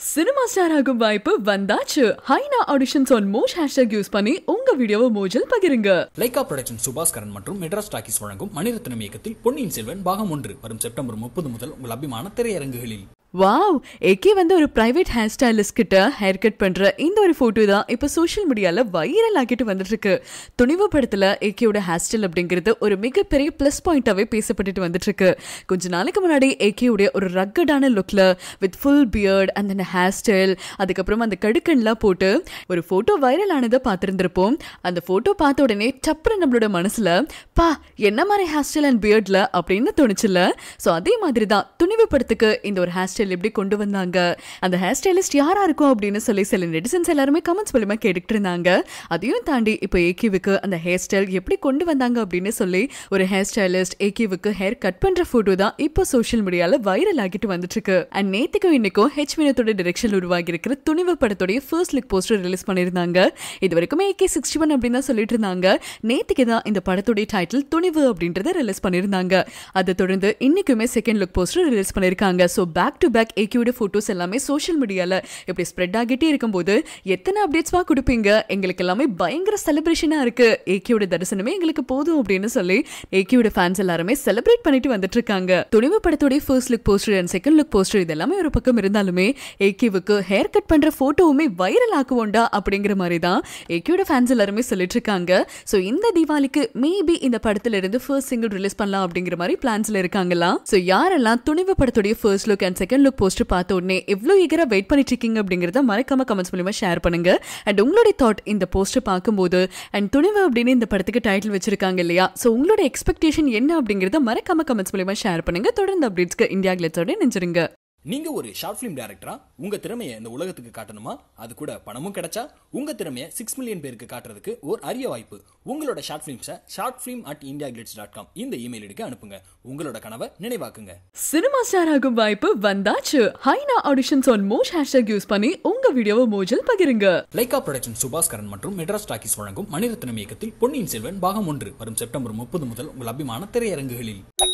cinema star ஆகும் வாய்ப்பு வந்தாச்சு ஹைனா auditions on Moj hashtag use பண்ணி உங்க வீடியோவை மோஜில் பகிருங்க லைகா புரொடக்ஷன் சுபாஸ்கரன் மற்றும் மெட்ராஸ் டாக்கீஸ் வழங்கும் மணிரத்னம் இயக்கத்தில் பொன்னியின் செல்வன் பாகம் ஒன்று வரும் செப்டம்பர் முப்பது முதல் உங்கள் அபிமான திரையரங்குகளில் வாவ் எக்கே வந்து ஒரு பிரைவேட் ஹேர் ஸ்டைலிஸ்ட் கிட்ட ஹேர் கட் பண்ற இந்த ஒரு போட்டோ தான் இப்போ சோஷியல் மீடியால வைரல் ஆகிட்டு வந்துட்டு இருக்கு துணிவு படத்துல ஏகேயோட ஹேர் ஸ்டைல் அப்படிங்கிறது ஒரு மிகப்பெரிய ப்ளஸ் பாயிண்டாவே பேசப்பட்டுட்டு வந்துட்டு இருக்கு கொஞ்ச நாளைக்கு முன்னாடி ஏகேவுடைய ஒரு ரக்கடான லுக்ல வித் ஃபுல் பியர்ட் அந்த ஹேர் ஸ்டைல் அதுக்கப்புறம் அந்த கடுக்கன்லாம் போட்டு ஒரு போட்டோ வைரல் ஆனதை பார்த்துருந்துருப்போம் அந்த போட்டோ பார்த்த உடனே டப்புனு நம்மளோட மனசுல பா என்ன மாதிரி ஹேர் ஸ்டைல் அண்ட் பியர்ட்ல அப்படின்னு தோணுச்சுல ஸோ அதே மாதிரி தான் துணிவு படத்துக்கு இந்த ஒரு ஹேர் ஸ்டைல் எப்படி கொண்டு வந்தாங்க அந்த ஹேர் ஸ்டைலிஸ்ட் யாரா இருக்கும் அப்படின்னு சொல்லி சில நெட்டிசன்ஸ் எல்லாருமே கமெண்ட்ஸ் மூலமா கேட்டுக்கிட்டு இருந்தாங்க அதையும் தாண்டி இப்போ ஏகிவுக்கு அந்த ஹேர் ஸ்டைல் எப்படி கொண்டு வந்தாங்க அப்படின்னு சொல்லி ஒரு ஹேர் ஸ்டைலிஸ்ட் ஏகிவுக்கு ஹேர் கட் பண்ற போட்டோ தான் இப்போ சோஷியல் மீடியால வைரல் ஆகிட்டு வந்துட்டு இருக்கு அண்ட் நேத்துக்கும் இன்னைக்கும் ஹெச் வினத்தோட டிரெக்ஷன் உருவாகி இருக்கிற துணிவு படத்துடைய ஃபர்ஸ்ட் லுக் போஸ்டர் ரிலீஸ் பண்ணியிருந்தாங்க இது வரைக்கும் ஏகே சிக்ஸ்டி ஒன் அப்படின்னு தான் சொல்லிட்டு இருந்தாங்க நேத்துக்கு தான் இந்த படத்துடைய டைட்டில் துணிவு அப்படின்றத ரிலீஸ் பண்ணியிருந்தாங்க அதை தொடர்ந்து இன்னைக்குமே செகண்ட் லுக் போஸ்டர் ரிலீஸ் பண்ணியிருக்காங்க ஸோ பேக் டு பேக் ஏகியோட ஃபோட்டோஸ் எல்லாமே சோஷியல் மீடியாவில் இப்படி ஸ்ப்ரெட் ஆகிட்டே இருக்கும்போது எத்தனை அப்டேட்ஸ்வா கொடுப்பீங்க எங்களுக்கு எல்லாமே பயங்கர செலிப்ரேஷனாக இருக்கு ஏகியோட தரிசனமே எங்களுக்கு போதும் அப்படின்னு சொல்லி ஏகியோட ஃபேன்ஸ் எல்லாருமே செலிப்ரேட் பண்ணிட்டு வந்துட்டு இருக்காங்க துணிவு படத்துடைய first look poster and second look poster இது எல்லாமே ஒரு பக்கம் இருந்தாலுமே ஏகிவுக்கு ஹேர் கட் பண்ற போட்டோவுமே வைரல் ஆக்குவோண்டா அப்படிங்கிற மாதிரி தான் ஏகியோட ஃபேன்ஸ் எல்லாருமே சொல்லிட்டு இருக்காங்க ஸோ இந்த தீபாவளிக்கு மேபி இந்த படத்துல இருந்து ஃபர்ஸ்ட் சிங்கிள் ரிலீஸ் பண்ணலாம் அப்படிங்கிற மாதிரி பிளான்ஸ்ல இருக்காங்களாம் ஸோ யாரெல்லாம் துணிவு படத்துடைய first look and second look poster பார்த்த உடனே எவ்வளோ ஈகரா வெயிட் பண்ணிட்டு இருக்கீங்க அப்படிங்கறத மறக்காம கமெண்ட்ஸ் மூலியமா ஷேர் பண்ணுங்க அண்ட் உங்களுடைய தாட் இந்த போஸ்டர் பார்க்கும்போது அண்ட் துணிவு அப்படின்னு இந்த படத்துக்கு டைட்டில் வச்சிருக்காங்க இல்லையா ஸோ உங்களோட எக்ஸ்பெக்டேஷன் என்ன அப்படிங்கறத மறக்காம கமெண்ட்ஸ் மூலியமா ஷேர் பண்ணுங்க தொடர்ந்து அப்டேட்ஸ்க்கு இந்தியா கிளட்ஸோட நெஞ்சிருங்க நீங்க ஒரு ஷார்ட் ஃபிலிம் டைரக்டரா உங்க திறமையை இந்த உலகத்துக்கு காட்டணுமா அது கூட பணமும் கிடைச்சா உங்க திறமையை சிக்ஸ் மில்லியன் பேருக்கு காட்டுறதுக்கு ஒரு அரிய வாய்ப்பு உங்களோட ஷார்ட் ஃபிலிம்ஸை short film at IndiaGlitz dot com இந்த இமெயில் ஐடிக்கு அனுப்புங்க உங்களோட கனவை நினைவாக்குங்க சினிமா ஸ்டார் ஆகும் வாய்ப்பு வந்தாச்சு ஹைனா auditions on Moj hashtag use பண்ணி உங்க வீடியோவை மோஜில் பகிருங்க லைகா புரொடக்ஷன் சுபாஸ்கரன் மற்றும் மெட்ராஸ் டாக்கீஸ் வழங்கும் மணிரத்னம் இயக்கத்தில் பொன்னியின் செல்வன் பாகம் ஒன்று வரும் செப்டம்பர் முப்பது முதல் உங்கள் அபிமான திரையரங்குகளில்